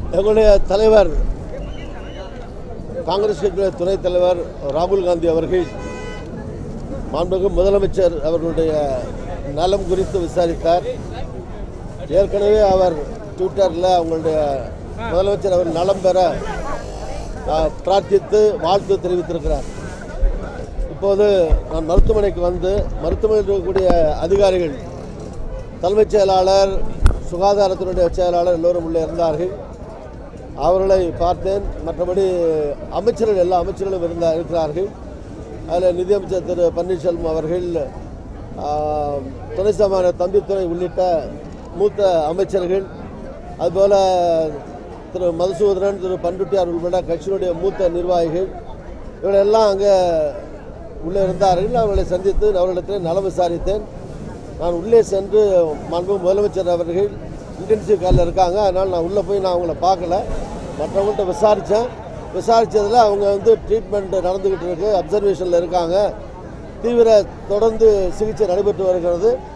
எங்களுடைய தலைவர் காங்கிரஸ் கட்சியுடைய துணைத் தலைவர் ராகுல் காந்தி அவர்கள் மாண்புமிகு முதலமைச்சர் அவர்களுடைய நலம் குறித்து விசாரித்தார் ஏற்கனவே அவர் ட்விட்டரில் அவங்களுடைய முதலமைச்சர் அவர் நலம் பெற ஆஹ், பிரார்த்தித்து வாழ்த்து தெரிவித்திருக்கிறார் இப்போது நான் மருத்துவமனைக்கு வந்து மருத்துவமனையில் இருக்கக்கூடிய அதிகாரிகள் தலைமைச் செயலாளர் சுகாதாரத்தினுடைய செயலாளர் எல்லோரும் உள்ளே இருந்தார்கள் அவர்களை பார்த்தேன் மற்றபடி அமைச்சர்கள் எல்லா அமைச்சர்களும் இருந்தா இருக்கிறார்கள் அதில் நிதியமைச்சர் திரு பன்னீர்செல்வம் அவர்கள் ஆஹ், துணை சமான தம்பித்துறை உள்ளிட்ட மூத்த அமைச்சர்கள் அதுபோல் திரு மதுசூதனன் திரு பண்டுட்டியார் உள்பட கட்சியினுடைய மூத்த நிர்வாகிகள் இவர்களெல்லாம் அங்கே உள்ளே இருந்தார்கள் அவர்களை சந்தித்து அவர்களிடத்தில் நலம் விசாரித்தேன் நான் உள்ளே சென்று மாண்பு முதலமைச்சர் அவர்கள் இன்டென்சிவ் காலில் இருக்காங்க அதனால் நான் உள்ளே போய் நான் அவங்கள பார்க்கல மற்றவங்கள்ட்ட விசாரித்தேன் விசாரித்ததில் அவங்க வந்து ட்ரீட்மெண்ட் நடந்துக்கிட்டு இருக்கு அப்சர்வேஷனில் இருக்காங்க தீவிர தொடர்ந்து சிகிச்சை நடைபெற்று வருகிறது